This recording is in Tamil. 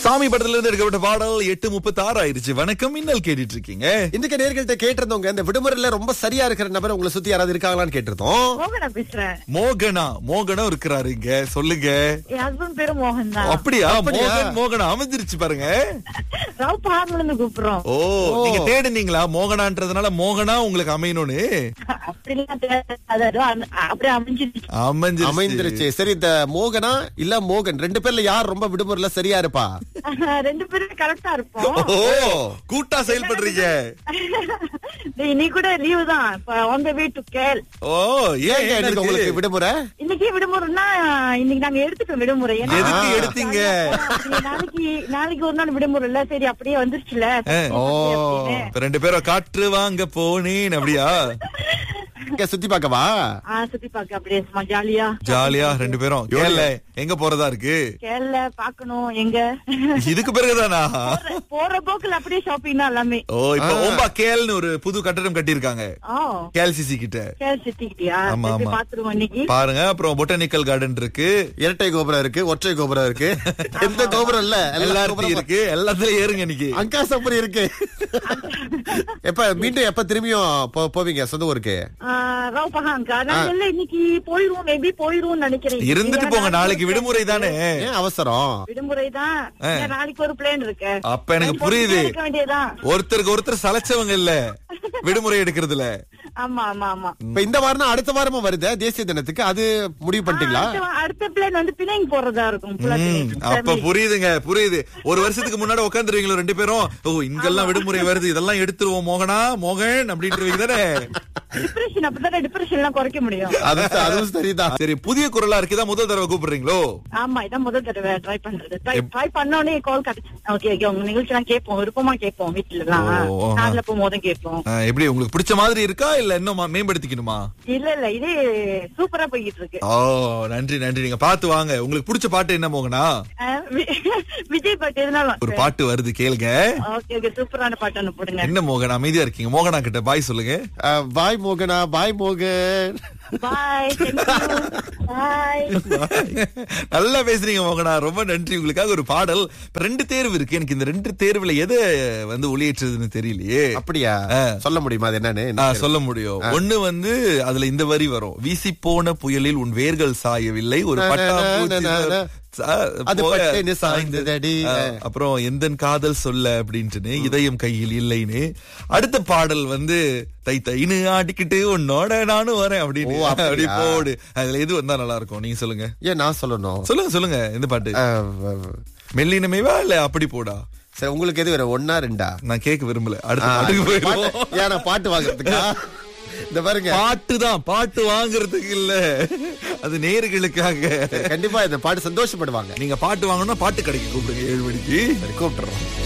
சாமி படத்துல இருந்து எடுக்கப்பட்ட பாடல் எட்டு முப்பத்தி ஆறு ஆயிருச்சு வணக்கம் இன்னல் கேட்டுட்டு இருக்கீங்க இன்றைக்கு நேர்கள்ட்ட கேட்டிருந்தோங்க இந்த விடுமுறையில ரொம்ப சரியா இருக்கிற நபர் உங்களை சுத்தி யாராவது இருக்காங்களான்னு கேட்டிருந்தோம் மோகனா பேசுறேன் மோகனா மோகனா இருக்கிறாரு இங்க சொல்லுங்க என் ஹஸ்பண்ட் பேரு மோகன் தான் அப்படியா அப்படியா? மோகன் மோகனா அமைஞ்சிருச்சு பாருங்க ரவு பார்ல இருந்து கூப்பிடுறோம் ஓ நீங்க தேடுனீங்களா மோகனான்றதுனால மோகனா உங்களுக்கு அமையணும்னு அப்படிலாம் தெரியல. அது ஏதோ அந்த- அப்படியே அமைஞ்சிருச்சு அமைஞ்சிருச்சு அமைந்திருச்சு சரி இந்த மோகனா இல்ல மோகன் ரெண்டு பேர்ல யார் ரொம்ப விடுமுறையில சரியா இருப்பா ரெண்டு பேரும் கரெக்டா இருப்போம் ஓ கூட்டா செயல்படுறீங்க டேய், நீ கூட லீவு தான் ஆன் த வே டு கேல் ஓ ஏன் ஏங்க என்ன இன்னைக்கு உங்களுக்கு இருக்கு? விடுமுறை இன்னைக்கு விடுமுறைன்னா இன்னைக்கு நாங்க எடுத்துட்டோம் விடுமுறை ஏன்னா- எதுக்கு ஆ. எடுத்தீங்க சரி, நாளைக்கு நாளைக்கு ஒரு நாள் விடுமுறை இல்ல சரி அப்படியே வந்துருச்சுல ஓ. அப்படின்னு. இப்ப ரெண்டு பேரும் காற்று வாங்க போனேன் அப்படியா இங்க சுத்தி பார்க்கவா ஆ, சுத்தி பார்க்க அப்படியே சும்மா ஜாலியா ஜாலியா ரெண்டு பேரும் கேள்ல எங்க போறதா இருக்கு கேரள பாக்கணும் எங்க இதுக்கு பிறகுதானா போற- போற போக்குல அப்படியே ஷாப்பிங் தான் எல்லாமே ஓ இப்ப ஓம்பா கேல்னு ஒரு புது கட்டடம் கட்டியிருக்காங்க ஓ கேல்சிசி கிட்ட கேள் சிட்டிக்கிட்டியா ஆமா, சரி, ஆமா. பாத்துருவோம் இன்னைக்கு பாருங்க அப்புறம் பொட்டானிக்கல் கார்டன் இருக்கு இரட்டை கோபுரம் இருக்கு ஒற்றை கோபுரம் இருக்கு எந்த கோபுரம் இல்ல எல்லா எல்லாத்தையும் கோபுரம் இருக்கு எல்லாத்துலயும் ஏறுங்க இன்னைக்கு அங்கா சப்பரி இருக்கு எப்ப மீண்டும் எப்ப திரும்பியும் போ- போவீங்க சொந்த ஊருக்கு ரவ் பகாங்கா நாங்க எல்லாம் இன்னைக்கு போயிருவோம் மேபி போயிருவோம் நினைக்கிறேன் இருந்துட்டு போங்க நாளைக்கு விடுமுறை தானே ஏன் அவசரம் விடுமுறை தான் நாளைக்கு ஒரு பிளான் இருக்கு அப்ப எனக்கு புரியுது இருக்க வேண்டியதுதான் ஒருத்தருக்கு ஒருத்தர் சலைச்சவங்க இல்ல விடுமுறை எடுக்கிறதுல ஆமா ஆமா ஆமா இப்ப இந்த வாரம் அடுத்த வாரமும் வருது தேசிய தினத்துக்கு அது முடிவு பண்ணிட்டீங்களா அடுத்த- அடுத்த பிளான் வந்து பிணைங்க போறதா இருக்கும் full ஆ ம், பிணைங்க. அப்ப family. புரியுதுங்க புரியுது ஒரு வருஷத்துக்கு முன்னாடி உட்காந்துருவீங்களோ ரெண்டு பேரும் ஓ இங்கெல்லாம் விடுமுறை வருது இதெல்லாம் எடுத்துருவோம் மோகனா மோகன் அப்படின்றவங்க தானே டிப்ரெஷன் அப்பதான் டிப்ரெஷன் எல்லாம் குறைக்க முடியும் அது அதுவும் சரிதான் சரி புதிய குரலா இருக்குதா முதல் தடவை கூப்பிடுறீங்களோ ஆமா இதான் முதல் தடவை ட்ரை பண்றது ட்ரை பண்ணோடனே கால் கிடைச்சு ஓகே ஓகே உங்க நிகழ்ச்சி எல்லாம் கேட்போம் விருப்பமா கேட்போம் வீட்டுல எல்லாம் ஓ, ஆஹா. கார்ல போகும்போதும் கேட்போம் ஆ, எப்படி உங்களுக்கு பிடிச்ச மாதிரி இருக்கா இல்ல இன்னும் மா- மேம்படுத்திக்கணுமா இல்ல இல்ல இது சூப்பரா போய்கிட்டு இருக்கு ஓ நன்றி நன்றி நீங்க பாத்து வாங்க உங்களுக்கு பிடிச்ச பாட்டு என்ன மோகனா அஹ் வி- விஜய் பாட்டு எதுனாலும் ஒரு பாட்டு வருது கேளுங்க ஓகே ஓகே சூப்பரான பாட்டு ஒண்ணு போடுங்க என்ன மோகன் அமைதியா இருக்கீங்க மோகனா கிட்ட பாய் சொல்லுங்க அஹ், பாய் மோகனா பாய் மோகன் பாய் பாய் நல்லா பேசுறீங்க மோகனா ரொம்ப நன்றி உங்களுக்காக ஒரு பாடல் இப்ப ரெண்டு தேர்வு இருக்கு எனக்கு இந்த ரெண்டு தேர்வுல எதை வந்து ஒளியேற்றதுன்னு தெரியலையே அப்படியா சொல்ல முடியுமா அது என்னன்னு ஆ, சொல்ல முடியும் ஒண்ணு வந்து அதுல இந்த வரி வரும் வீசி போன புயலில் உன் வேர்கள் சாயவில்லை ஒரு பட்டாம்பூச்சி நா, சா- அது போல பட்டேன்னு சாய்ந்ததடி. ஆ, அப்புறம் எந்தன் காதல் சொல்ல அப்படின்ட்டுன்னு இதயம் கையில் இல்லைன்னு அடுத்த பாடல் வந்து தை தைன்னு ஆடிக்கிட்டு உன்னோட நானும் வரேன் அப்படின்னு ஓ, அப்படியா? அப்படி போடு அதுல எது வந்தா நல்லா இருக்கும் நீங்க சொல்லுங்க ஏன் நான் சொல்லணும் சொல்லுங்க சொல்லுங்க எந்த பாட்டு அஹ், வ- மெல்லினமைவா இல்ல அப்படி போடா சரி உங்களுக்கு எது வேற ஒன்னா ரெண்டா நான் கேட்க விரும்பல அடுத்த ஆ, பாட்டுக்கு போயிடுவோம் பாட்டு- ஏன் நான் பாட்டு வாங்குறதுக்கா இந்த பாருங்க பாட்டு தான் பாட்டு வாங்குறதுக்கு இல்ல அது நேர்களுக்காக கண்டிப்பா இந்த பாட்டு சந்தோஷப்படுவாங்க நீங்க பாட்டு வாங்கணும்னா பாட்டு கடைக்கு கூப்பிடுங்க ஏழு மணிக்கு சரி கூப்பிட்டுறோம்